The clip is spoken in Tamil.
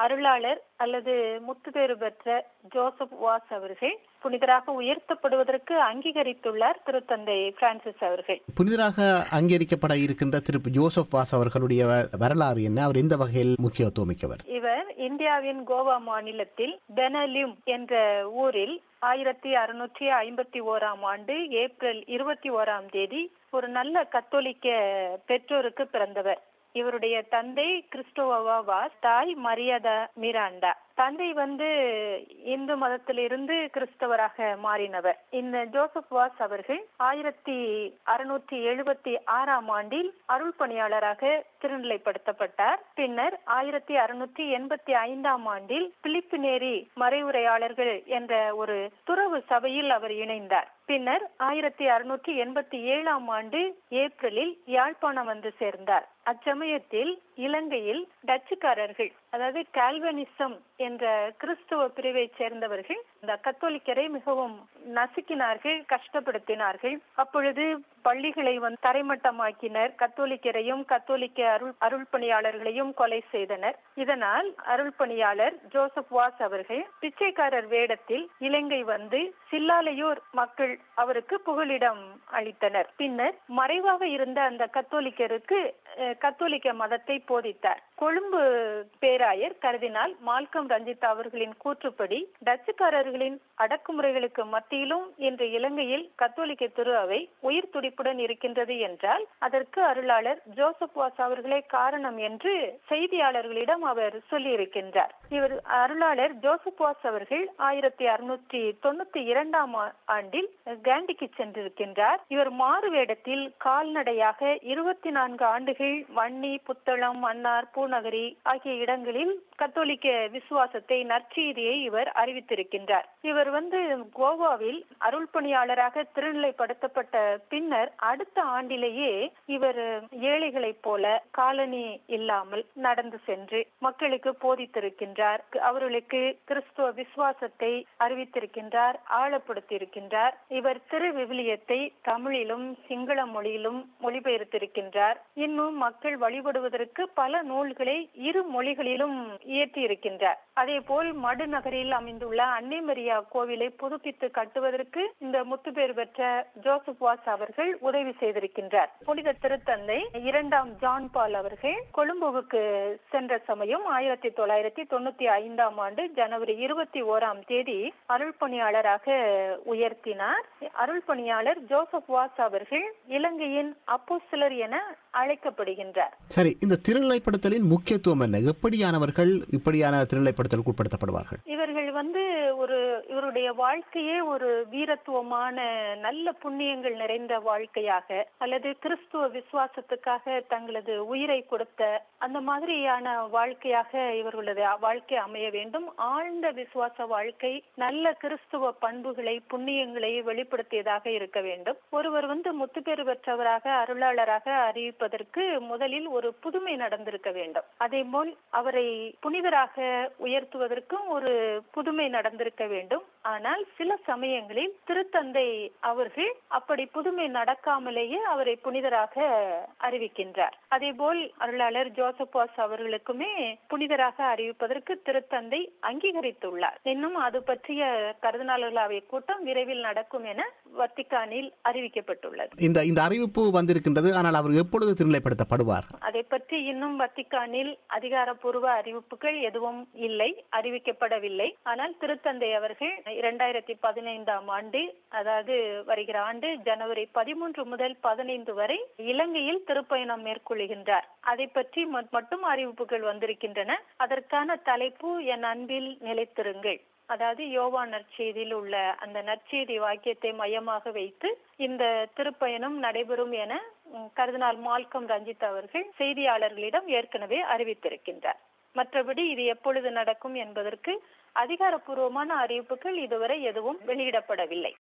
அருளாளர் அல்லது முத்துப்பேறு பெற்ற ஜோசப் வாஸ் அவர்கள் புனிதராக உயர்த்தப்படுவதற்கு அங்கீகரித்துள்ளார் திருத்தந்தை பிரான்சிஸ் அவர்கள் புனிதராக அங்கீகரிக்கப்பட இருக்கின்ற திரு ஜோசப் வாஸ் அவர்களுடைய வ- வரலாறு என்ன அவர் எந்த வகையில் முக்கியத்துவம் மிக்கவர் இவர் இந்தியாவின் கோவா மாநிலத்தில் பெனலிம் என்ற ஊரில் ஆயிரத்தி அறுநூற்றி ஐம்பத்தி ஓராம் ஆண்டு ஏப்ரல் இருபத்தி ஓராம் தேதி ஒரு நல்ல கத்தோலிக்க பெற்றோருக்கு பிறந்தவர் இவருடைய தந்தை கிறிஸ்டோவா வாஸ் தாய் மரியாதா மிராண்டா தந்தை வந்து இந்து மதத்திலிருந்து கிறிஸ்தவராக மாறினவர் இந்த ஜோசப் வாஸ் அவர்கள் ஆயிரத்தி அறுநூற்றி எழுபத்தி ஆறாம் ஆண்டில் அருள் பணியாளராக திருநிலைப்படுத்தப்பட்டார் பின்னர் ஆயிரத்தி அறுநூற்றி எண்பத்தி ஐந்தாம் ஆண்டில் பிலிப்பினேரி மறைவுரையாளர்கள் என்ற ஒரு துறவு சபையில் அவர் இணைந்தார் பின்னர் ஆயிரத்தி அறுநூற்றி எண்பத்தி ஏழாம் ஆண்டு ஏப்ரலில் யாழ்ப்பாணம் வந்து சேர்ந்தார் அச்சமயத்தில் இலங்கையில் டச்சுக்காரர்கள் அதாவது கால்வனிசம் என்ற கிறிஸ்துவ பிரிவை சேர்ந்தவர்கள் இந்த கத்தோலிக்கரை மிகவும் நசுக்கினார்கள் கஷ்டப்படுத்தினார்கள் அப்பொழுது பள்ளிகளை வந்து தரைமட்டமாக்கினர் கத்தோலிக்கரையும் கத்தோலிக்க அருள் அருள் பணியாளர்களையும் கொலை செய்தனர் இதனால் அருள் பணியாளர் ஜோசப் வாஸ் அவர்கள் பிச்சைக்காரர் வேடத்தில் இலங்கை வந்து சில்லாலையூர் மக்கள் அவருக்கு புகலிடம் அளித்தனர் பின்னர் மறைவாக இருந்த அந்த கத்தோலிக்கருக்கு அஹ், கத்தோலிக்க மதத்தை போதித்தார் கொழும்பு பேராயர் கருதினால் மால்கம் ரஞ்சித் அவர்களின் கூற்றுப்படி டச்சுக்காரர்களின் அடக்குமுறைகளுக்கு மத்தியிலும் இன்று இலங்கையில் கத்தோலிக்க திரு அவை உயிர் துடிப்புடன் இருக்கின்றது என்றால் அதற்கு அருளாளர் ஜோசப் வாஸ் அவர்களே காரணம் என்று செய்தியாளர்களிடம் அவர் சொல்லியிருக்கின்றார் இவர் அருளாளர் ஜோசப் வாஸ் அவர்கள் ஆயிரத்தி அறுநூற்றி தொண்ணூத்தி இரண்டாம் ஆ- ஆண்டில் காண்டிக்கு சென்றிருக்கின்றார் இவர் மாறு வேடத்தில் கால்நடையாக இருபத்தி நான்கு ஆண்டுகள் வன்னி புத்தளம் மன்னார் பூநகரி ஆகிய இடங்களில் கத்தோலிக்க விசுவாசத்தை நற்செய்தியை இவர் அறிவித்திருக்கின்றார் இவர் வந்து கோவாவில் அருள் பணியாளராக திருநிலைப்படுத்தப்பட்ட பின்னர் அடுத்த ஆண்டிலேயே இவர் ஏழைகளைப் போல காலனி இல்லாமல் நடந்து சென்று மக்களுக்கு போதித்திருக்கின்றார் அவர்களுக்கு கிறிஸ்துவ விசுவாசத்தை அறிவித்திருக்கின்றார் ஆழப்படுத்தியிருக்கின்றார் இவர் திரு விவிலியத்தை தமிழிலும் சிங்கள மொழியிலும் மொழிபெயர்த்திருக்கின்றார் இன்னும் மக்கள் வழிபடுவதற்கு பல நூல்களை இரு மொழிகளிலும் இயற்றியிருக்கின்றார் அதே போல் மடுநகரில் அமைந்துள்ள அன்னை மரியா கோவிலை புதுப்பித்து கட்டுவதற்கு இந்த முத்துப்பேர் பெற்ற ஜோசப் வாஸ் அவர்கள் உதவி செய்திருக்கின்றார் புனித திருத்தந்தை இரண்டாம் ஜான் பால் அவர்கள் கொழும்புவுக்கு சென்ற சமயம் ஆயிரத்தி தொள்ளாயிரத்தி தொண்ணூத்தி ஐந்தாம் ஆண்டு ஜனவரி இருபத்தி ஓராம் தேதி அருள் பணியாளராக உயர்த்தினார் அருள் பணியாளர் ஜோசப் வாஸ் அவர்கள் இலங்கையின் அப்போஸ்தலர் என அழைக்கப்படுகின்றார் சரி இந்த திருநிலைப்படுத்தலின் முக்கியத்துவம் என்ன எப்படியானவர்கள் இப்படியான திருநிலைப்படுத்தலுக்கு உட்படுத்தப்படுவார்கள் இவர்கள் வந்து ஒரு இவருடைய வாழ்க்கையே ஒரு வீரத்துவமான நல்ல புண்ணியங்கள் நிறைந்த வாழ்க்கையாக அல்லது கிறிஸ்துவ விசுவாசத்துக்காக தங்களது உயிரை கொடுத்த அந்த மாதிரியான வாழ்க்கையாக இவர்களது வாழ்க்கை அமைய வேண்டும் ஆழ்ந்த விசுவாச வாழ்க்கை நல்ல கிறிஸ்துவ பண்புகளை புண்ணியங்களை வெளிப்படுத்தியதாக இருக்க வேண்டும் ஒருவர் வந்து முத்துப்பேறு பெற்றவராக அருளாளராக அறிவிப்பதற்கு முதலில் ஒரு புதுமை நடந்திருக்க வேண்டும் அதே போல் அவரை புனிதராக உயர்த்துவதற்கும் ஒரு புதுமை நடந்திருக்க வேண்டும் ஆனால் சில சமயங்களில் திருத்தந்தை அவர்கள் அப்படி புதுமை நடக்காமலேயே அவரை புனிதராக அறிவிக்கின்றார் அதே போல் அருளாளர் ஜோசப்பாஸ் அவர்களுக்குமே புனிதராக அறிவிப்பதற்கு திருத்தந்தை அங்கீகரித்துள்ளார் இன்னும் அது பற்றிய கருதினாளர்களாவை கூட்டம் விரைவில் நடக்கும் என வத்திக்கானில் அறிவிக்கப்பட்டுள்ளது இந்த இந்த அறிவிப்பு வந்திருக்கின்றது ஆனால் அவர் எப்பொழுது திருநிலைப்படுத்தப்படுவார் அதை பற்றி இன்னும் வத்திக்கானில் அதிகாரப்பூர்வ அறிவிப்புகள் எதுவும் இல்லை அறிவிக்கப்படவில்லை ஆனால் திருத்தந்தை அவர்கள் இரண்டாயிரத்தி பதினைந்தாம் ஆண்டு அதாவது வருகிற ஆண்டு ஜனவரி பதிமூன்று முதல் பதினைந்து வரை இலங்கையில் திருப்பயணம் மேற்கொள்கின்றார் அதை பற்றி மட்- மட்டும் அறிவிப்புகள் வந்திருக்கின்றன அதற்கான தலைப்பு என் அன்பில் நிலைத்திருங்கள் அதாவது யோவா நற்செய்தியில் உள்ள அந்த நற்செய்தி வாக்கியத்தை மையமாக வைத்து இந்த திருப்பயணம் நடைபெறும் என ம், கர்தினால் மால்கம் ரஞ்சித் அவர்கள் செய்தியாளர்களிடம் ஏற்கனவே அறிவித்திருக்கின்றார் மற்றபடி இது எப்பொழுது நடக்கும் என்பதற்கு அதிகாரப்பூர்வமான அறிவிப்புகள் இதுவரை எதுவும் வெளியிடப்படவில்லை